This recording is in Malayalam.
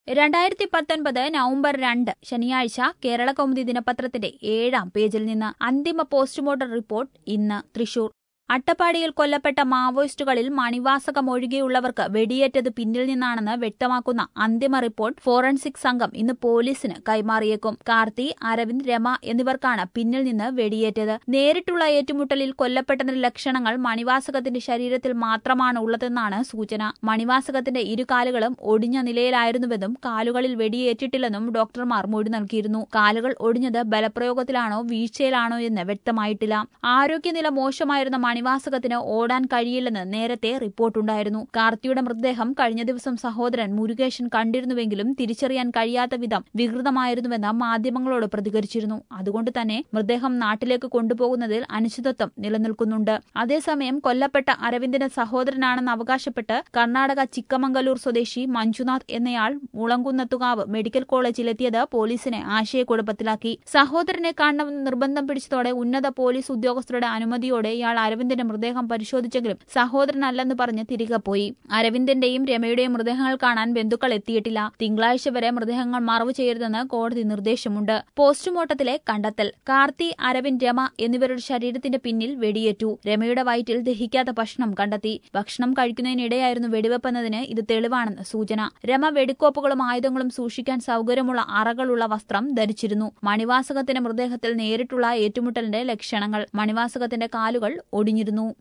രണ്ടായിരത്തി പത്തൊൻപത് നവംബർ രണ്ട് ശനിയാഴ്ച കേരള കൗമുദി ദിനപത്രത്തിന്റെ ഏഴാം പേജിൽ നിന്ന് അന്തിമ പോസ്റ്റ്മോർട്ടം റിപ്പോർട്ട് ഇന്ന് തൃശൂർ അട്ടപ്പാടിയിൽ കൊല്ലപ്പെട്ട മാവോയിസ്റ്റുകളിൽ മണിവാസകം ഒഴികെയുള്ളവർക്ക് വെടിയേറ്റത് പിന്നിൽ നിന്നാണെന്ന് വ്യക്തമാക്കുന്ന അന്തിമ റിപ്പോർട്ട് ഫോറൻസിക് സംഘം ഇന്ന് പോലീസിന് കൈമാറിയേക്കും കാർത്തി അരവിന്ദ് രമ എന്നിവർക്കാണ് പിന്നിൽ നിന്ന് വെടിയേറ്റത് നേരിട്ടുള്ള ഏറ്റുമുട്ടലിൽ കൊല്ലപ്പെട്ടതിന്റെ ലക്ഷണങ്ങൾ മണിവാസകത്തിന്റെ ശരീരത്തിൽ മാത്രമാണ് ഉള്ളതെന്നാണ് സൂചന മണിവാസകത്തിന്റെ ഇരു കാലുകളും ഒടിഞ്ഞ നിലയിലായിരുന്നുവെന്നും കാലുകളിൽ വെടിയേറ്റിട്ടില്ലെന്നും ഡോക്ടർമാർ മൊഴി നൽകിയിരുന്നു കാലുകൾ ഒടിഞ്ഞത് ബലപ്രയോഗത്തിലാണോ വീഴ്ചയിലാണോ എന്ന് വ്യക്തമായിട്ടില്ല ആരോഗ്യനില മോശമായിരുന്ന മണിവാസകത്തിന് ഓടാൻ കഴിയില്ലെന്ന് നേരത്തെ റിപ്പോർട്ടുണ്ടായിരുന്നു കാർത്തിയുടെ മൃതദേഹം കഴിഞ്ഞ ദിവസം സഹോദരൻ മുരുകേശൻ കണ്ടിരുന്നുവെങ്കിലും തിരിച്ചറിയാൻ കഴിയാത്ത വിധം വികൃതമായിരുന്നുവെന്ന് മാധ്യമങ്ങളോട് പ്രതികരിച്ചിരുന്നു അതുകൊണ്ട് തന്നെ മൃതദേഹം നാട്ടിലേക്ക് കൊണ്ടുപോകുന്നതിൽ അനിശ്ചിതത്വം നിലനിൽക്കുന്നുണ്ട് അതേസമയം കൊല്ലപ്പെട്ട അരവിന്ദിന്റെ സഹോദരനാണെന്ന് അവകാശപ്പെട്ട് കർണാടക ചിക്കമംഗലൂർ സ്വദേശി മഞ്ജുനാഥ് എന്നയാൾ മുളങ്കുന്നത്തുകാവ് മെഡിക്കൽ കോളേജിലെത്തിയത് പോലീസിനെ ആശയക്കുഴപ്പത്തിലാക്കി സഹോദരനെ കാണണമെന്ന് നിർബന്ധം പിടിച്ചതോടെ ഉന്നത പോലീസ് ഉദ്യോഗസ്ഥരുടെ അനുമതിയോടെ ഇയാൾ അരവിന്ദിന്റെ മൃതദേഹം പരിശോധിച്ചെങ്കിലും സഹോദരനല്ലെന്ന് പറഞ്ഞ് തിരികെ പോയി അരവിന്ദിന്റെയും രമയുടെയും മൃതദേഹങ്ങൾ കാണാൻ ബന്ധുക്കൾ എത്തിയിട്ടില്ല തിങ്കളാഴ്ച വരെ മൃതദേഹങ്ങൾ മറവ് ചെയ്യരുതെന്ന് കോടതി നിർദ്ദേശമുണ്ട് പോസ്റ്റ്മോർട്ടത്തിലെ കണ്ടെത്തൽ കാർത്തി അരവിന്ദ് രമ എന്നിവരുടെ ശരീരത്തിന്റെ പിന്നിൽ വെടിയേറ്റു രമയുടെ വയറ്റിൽ ദഹിക്കാത്ത ഭക്ഷണം കണ്ടെത്തി ഭക്ഷണം കഴിക്കുന്നതിനിടെയായിരുന്നു വെടിവെപ്പെന്നതിന് ഇത് തെളിവാണെന്ന് സൂചന രമ വെടിക്കോപ്പുകളും ആയുധങ്ങളും സൂക്ഷിക്കാൻ സൗകര്യമുള്ള അറകളുള്ള വസ്ത്രം ധരിച്ചിരുന്നു മണിവാസകത്തിന്റെ മൃതദേഹത്തിൽ നേരിട്ടുള്ള ഏറ്റുമുട്ടലിന്റെ ലക്ഷണങ്ങൾ മണിവാസകത്തിന്റെ കാലുകൾ ഒടിഞ്ഞിരുന്നു